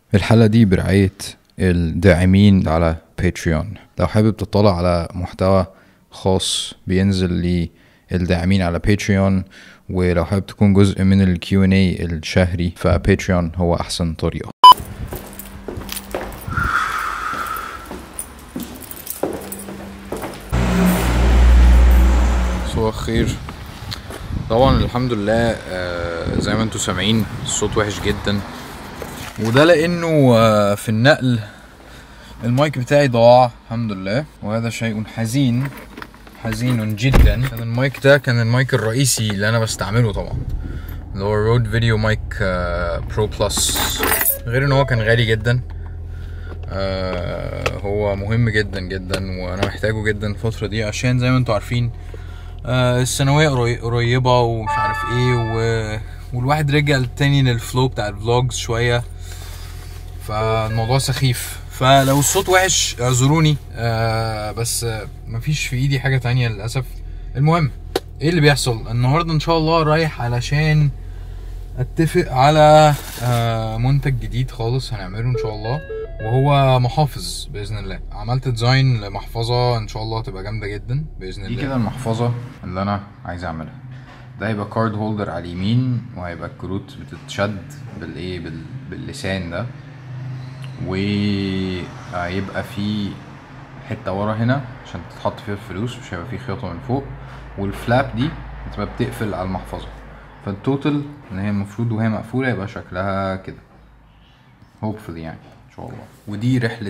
الحلقة دي برعاية الداعمين على باتريون لو حابب تطلع على محتوى خاص بينزل للداعمين على باتريون ولو حابب تكون جزء من ال Q&A الشهري فباتريون هو أحسن طريقة صباح الخير طبعا الحمد لله آه، زي ما انتم سامعين الصوت وحش جدا وده لانه آه، في النقل المايك بتاعي ضاع الحمد لله وهذا شيء حزين حزين جدا كان المايك ده كان المايك الرئيسي اللي انا بستعمله طبعا اللي هو رود فيديو مايك برو بلس غير ان هو كان غالي جدا آه، هو مهم جدا جدا وانا محتاجه جدا الفترة دي عشان زي ما انتم عارفين آه، الثانوية قري- قريبة ومش عارف ايه و... والواحد رجع تاني للفلو بتاع الفلوجز شوية فالموضوع سخيف فلو الصوت وحش اعذروني آه بس آه مفيش في ايدي حاجة تانية للأسف المهم ايه اللي بيحصل النهاردة ان شاء الله رايح علشان اتفق على آه منتج جديد خالص هنعمله ان شاء الله وهو محافظ باذن الله عملت ديزاين لمحفظه ان شاء الله تبقى جامده جدا باذن الله دي كده المحفظه اللي انا عايز اعملها ده هيبقى كارد هولدر على اليمين وهيبقى الكروت بتتشد بالايه بال... باللسان ده وهيبقى في حته ورا هنا عشان تتحط فيها الفلوس مش هيبقى فيه خياطه من فوق والفلاب دي هتبقى بتقفل على المحفظه فالتوتال ان هي المفروض وهي مقفوله يبقى شكلها كده hopefully يعني ان شاء الله ودي رحله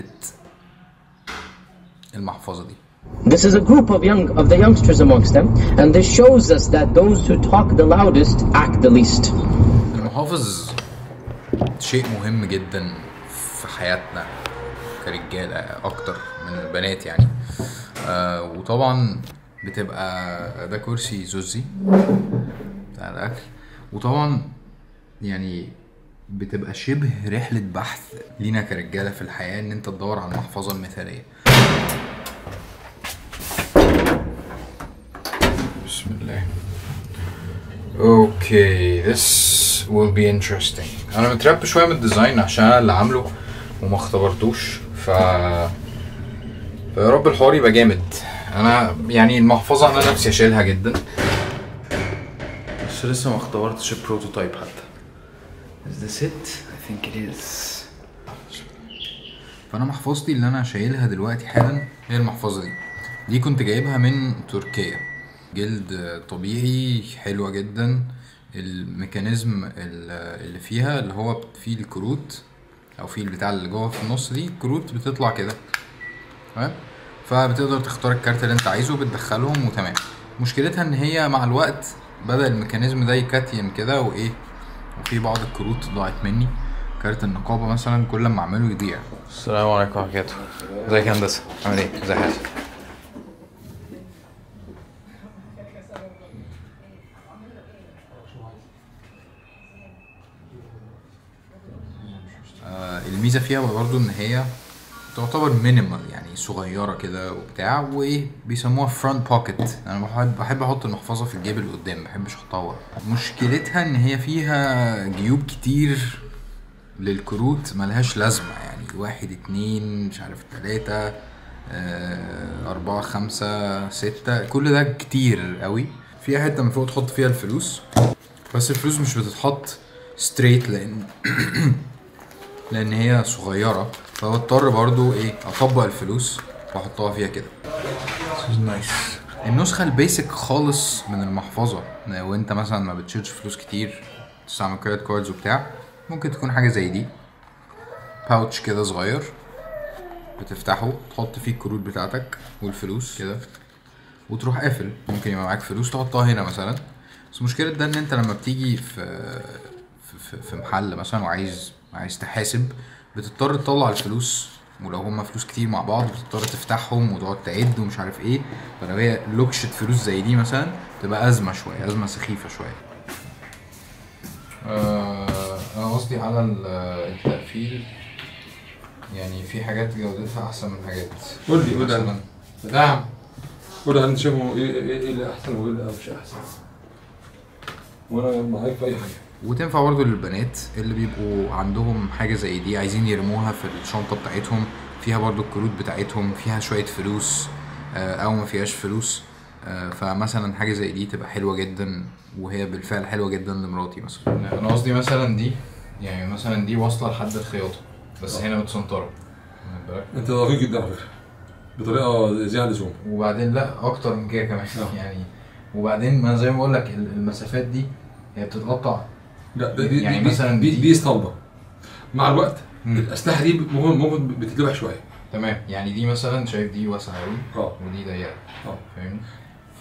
المحفظه دي This is a group of young of the youngsters amongst them, and this shows us that those who talk the loudest act the least. المحافظ شيء مهم جدا في حياتنا كرجالة أكتر من البنات يعني آه وطبعا بتبقى ده كرسي زوزي بتاع الأكل وطبعا يعني بتبقى شبه رحلة بحث لينا كرجالة في الحياة إن أنت تدور على المحفظة المثالية بسم الله اوكي this will be interesting انا مترب شويه من الديزاين عشان انا اللي عامله وما اختبرتوش ف فيا رب الحوار يبقى جامد انا يعني المحفظه انا نفسي اشيلها جدا بس لسه ما اختبرتش البروتوتايب حتى is this it I think it is فانا محفظتي اللي انا شايلها دلوقتي حالا هي المحفظه دي دي كنت جايبها من تركيا جلد طبيعي حلوة جدا الميكانيزم ال- اللي فيها اللي هو فيه الكروت او فيه البتاع اللي جوه في النص دي الكروت بتطلع كده تمام فبتقدر تختار الكارت اللي انت عايزه بتدخلهم وتمام مشكلتها ان هي مع الوقت بدأ الميكانيزم ده يكتين كده وايه وفي بعض الكروت ضاعت مني كارت النقابة مثلا كل ما اعمله يضيع السلام عليكم ورحمة الله وبركاته ازيك يا هندسة عامل ايه ازي حالك آه، الميزه فيها برضو ان هي تعتبر مينيمال يعني صغيره كده وبتاع وايه بيسموها فرونت بوكيت انا بحب بحب احط المحفظه في الجيب اللي قدام ما بحبش احطها ورا مشكلتها ان هي فيها جيوب كتير للكروت ملهاش لازمه يعني واحد اتنين مش عارف تلاته آه، أربعة خمسة ستة كل ده كتير قوي فيها حتة من فوق تحط فيها الفلوس بس الفلوس مش بتتحط ستريت لأن لان هي صغيره فبضطر برضو ايه اطبق الفلوس واحطها فيها كده نايس النسخه البيسك خالص من المحفظه لو انت مثلا ما بتشيلش فلوس كتير تستعمل كريدت كاردز وبتاع ممكن تكون حاجه زي دي باوتش كده صغير بتفتحه تحط فيه الكروت بتاعتك والفلوس كده وتروح قافل ممكن يبقى معاك فلوس تحطها هنا مثلا بس مشكلة ده ان انت لما بتيجي في في, في, في محل مثلا وعايز عايز تحاسب بتضطر تطلع الفلوس ولو هما فلوس كتير مع بعض بتضطر تفتحهم وتقعد تعد ومش عارف ايه فلو هي لوكشة فلوس زي دي مثلا تبقى أزمة شوية أزمة سخيفة شوية آه أنا قصدي على ال- التقفيل يعني في حاجات جودتها أحسن من حاجات قول لي قول مثلا لي نعم قول لي انت شايفه ايه ايه إيه اللي احسن وايه اللي مش احسن وانا معاك في اي حاجه وتنفع برضه للبنات اللي بيبقوا عندهم حاجه زي دي عايزين يرموها في الشنطه بتاعتهم فيها برضه الكروت بتاعتهم فيها شويه فلوس آه، او ما فيهاش فلوس آه، فمثلا حاجه زي دي تبقى حلوه جدا وهي بالفعل حلوه جدا لمراتي مثلا انا قصدي مثلا دي يعني مثلا دي واصله لحد الخياطه بس هنا متسنطره واخد بالك؟ انت دقيق جدا على فكره بطريقه زياده عن اللزوم وبعدين لا اكتر من كده كمان آه. يعني وبعدين ما زي ما بقول لك ال- المسافات دي هي بتتقطع لا ده دي يعني يعني مثلاً مثلا دي, دي- دي اسطمبه مع الوقت مم. الاسلحه دي ممكن ممكن بتتلوح شويه تمام يعني دي مثلا شايف دي واسعه قوي اه ودي ضيقه اه فاهمني ف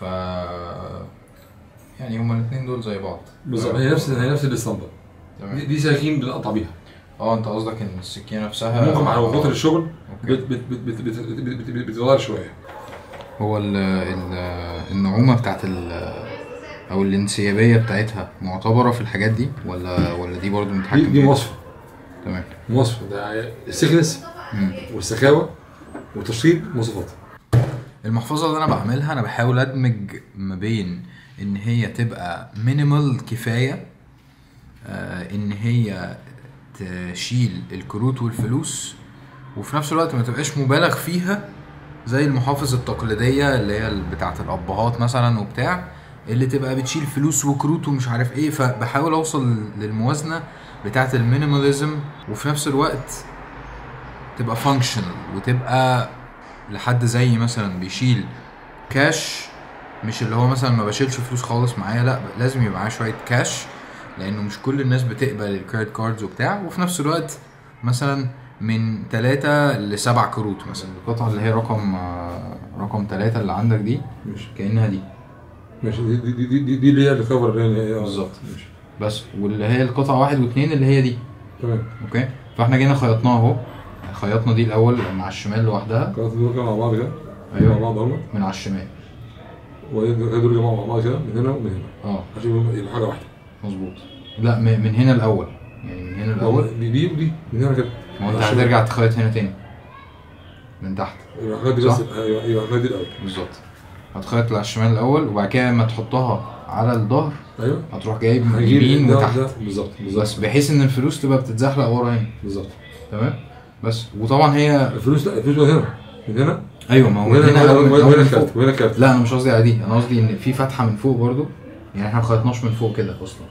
يعني هما الاثنين دول زي بعض بالظبط هي نفس هي نفس الاسطمبه دي, تمام دي سكاكين بنقطع بيها اه انت قصدك ان السكينه نفسها ممكن مع آه، كتر الشغل أوكي. بت- بت- بت- بت- بت- بت- بت- بتتغير شويه هو ال ال النعومه بتاعت ال او الانسيابيه بتاعتها معتبره في الحاجات دي ولا ولا دي برضو دي, متحكم دي فيها؟ مواصفه تمام مواصفه ده السكنس مم. والسخاوه والتشطيب مواصفات المحفظة اللي أنا بعملها أنا بحاول أدمج ما بين إن هي تبقى مينيمال كفاية آه إن هي تشيل الكروت والفلوس وفي نفس الوقت ما تبقاش مبالغ فيها زي المحافظ التقليدية اللي هي بتاعة الأبهات مثلا وبتاع اللي تبقى بتشيل فلوس وكروت ومش عارف ايه فبحاول اوصل للموازنة بتاعة المينيماليزم وفي نفس الوقت تبقى فانكشنال وتبقى لحد زي مثلا بيشيل كاش مش اللي هو مثلا ما بشيلش فلوس خالص معايا لا لازم يبقى معايا شويه كاش لانه مش كل الناس بتقبل الكريدت كاردز وبتاع وفي نفس الوقت مثلا من ثلاثة لسبع كروت مثلا القطعة اللي هي رقم آه، رقم ثلاثة اللي عندك دي ماشي كأنها دي ماشي دي دي دي, دي, دي اللي هي الكفر اللي هي بالظبط. ماشي بس واللي هي القطعة واحد واثنين اللي هي دي تمام اوكي فاحنا جينا خيطناها اهو خيطنا دي الاول مع الشمال لوحدها كانت دول كده مع بعض كده أيوة. مع بعض هم من على الشمال وبعدين دول جماعة مع بعض كده من هنا ومن هنا اه عشان يبقوا حاجه واحده مظبوط لا م- من هنا الاول يعني من هنا الاول دي دي ودي من هنا كده ما هو انت على الشمال. هترجع تخيط هنا تاني من تحت يبقى الحاجات دي بس صح؟ ايوه ايوه الحاجات دي الاول بالظبط هتخيط على الشمال الاول وبعد كده لما تحطها على الظهر ايوه هتروح جايب من هنجيب يمين ده- وتحت ده بالظبط بالظبط بس بحيث ان الفلوس تبقى بتتزحلق ورا هنا بالظبط تمام بس وطبعا هي الفلوس لا الفلوس من هنا من هنا ايوه ما هو من وهنا هنا وهنا أول- وهنا أول وهنا من فوق. الكارت وهنا الكارت لا انا مش قصدي على دي انا قصدي ان في فتحه من فوق برضو يعني احنا ما خيطناش من فوق كده اصلا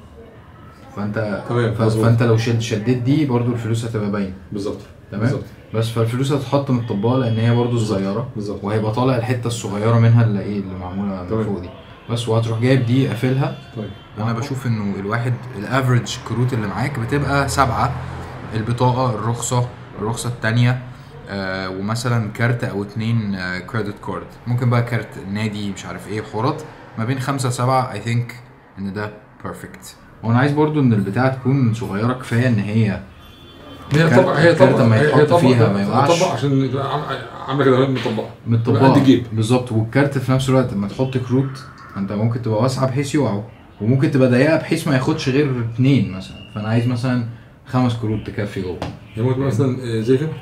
فانت تمام، ف... مظبوط. فانت لو شد شديت دي برضو الفلوس هتبقى باينه بالظبط تمام بالظبط بس فالفلوس هتتحط مطبقه لان هي برضو صغيره بالظبط وهيبقى طالع الحته الصغيره منها اللي ايه اللي معموله من تمام. فوق دي بس وهتروح جايب دي قافلها طيب انا بشوف انه الواحد الافريج كروت اللي معاك بتبقى سبعه البطاقه الرخصه الرخصه التانية آه ومثلا كارت او اتنين كريدت كارد ممكن بقى كارت نادي مش عارف ايه حوارات ما بين خمسة سبعة اي ثينك ان ده بيرفكت وانا عايز برضو ان البتاعه تكون صغيره كفايه ان هي هي كارت- طبق هي كارت طبق لما هي يتحط هي طبق فيها ما يوقعش. طبق عشان تبقى عام- عامله كده مطبقه متطبقه قد الجيب. بالظبط والكارت في نفس الوقت لما تحط كروت انت ممكن تبقى واسعه بحيث يقعوا وممكن تبقى ضيقه بحيث ما ياخدش غير اتنين مثلا فانا عايز مثلا خمس كروت تكفي جوه هي ممكن تبقى مثلا آه، زي كده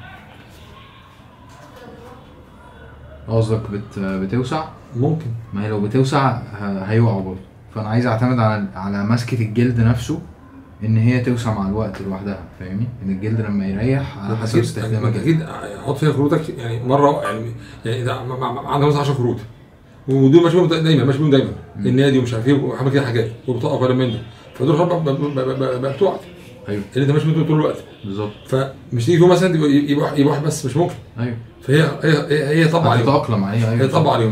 قصدك بت... بتوسع ممكن ما هي لو بتوسع ه... هيقعوا برضه فانا عايز اعتمد على على مسكه الجلد نفسه ان هي توسع مع الوقت لوحدها فاهمني ان الجلد لما يريح على حسب اكيد استخدامك اكيد حط فيها كروتك يعني مره يعني يعني اذا مع- مع- مع- عندك مثلا 10 كروت ودول ماشي بيهم دايما ماشي بيهم دايما النادي ومش عارف ايه وعامل كده حاجات وبطاقه وكلام من ده فدول خلاص بقى- بقى- بقى- بقى- بقى بتوعك ايوه اللي انت ماشي بيهم طول الوقت بالظبط فمش تيجي يوم مثلا يبقى يبقى واحد- يبقى واحد بس مش ممكن ايوه فهي هي هي, هي طبع عليهم هتتاقلم عليها ايوه هي طبع عليهم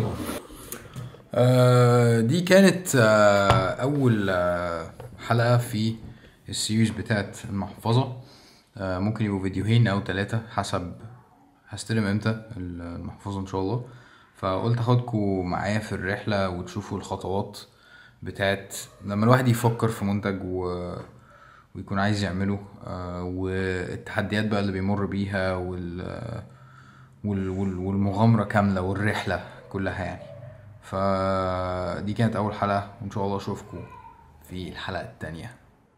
آه، دي كانت آه، أول آه، حلقة في السيريز بتاعت المحفظة آه، ممكن يبقوا فيديوهين أو ثلاثة حسب هستلم امتى المحفظة إن شاء الله فقلت أخدكم معايا في الرحلة وتشوفوا الخطوات بتاعت لما الواحد يفكر في منتج و... ويكون عايز يعمله آه، والتحديات بقى اللي بيمر بيها وال... وال... وال... والمغامرة كاملة والرحلة كلها يعني فدي كانت أول حلقة وإن شاء الله أشوفكم في الحلقة التانية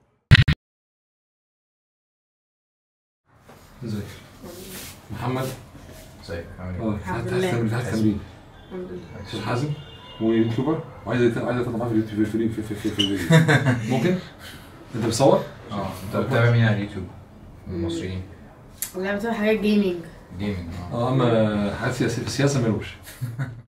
ازيك محمد ازيك عامل اه الحمد تحت لله. تحت تحت تمرين الحمد لله استاذ حازم ويوتيوبر وعايز عايز تطلع معاه في في في في في في في في الفيديو ممكن؟ انت بتصور؟ اه انت بتتابع مين على اليوتيوب؟ المصريين لا بتبقى حاجات جيمنج جيمنج اه اه اما حاجات سياسيه في السياسه ملوش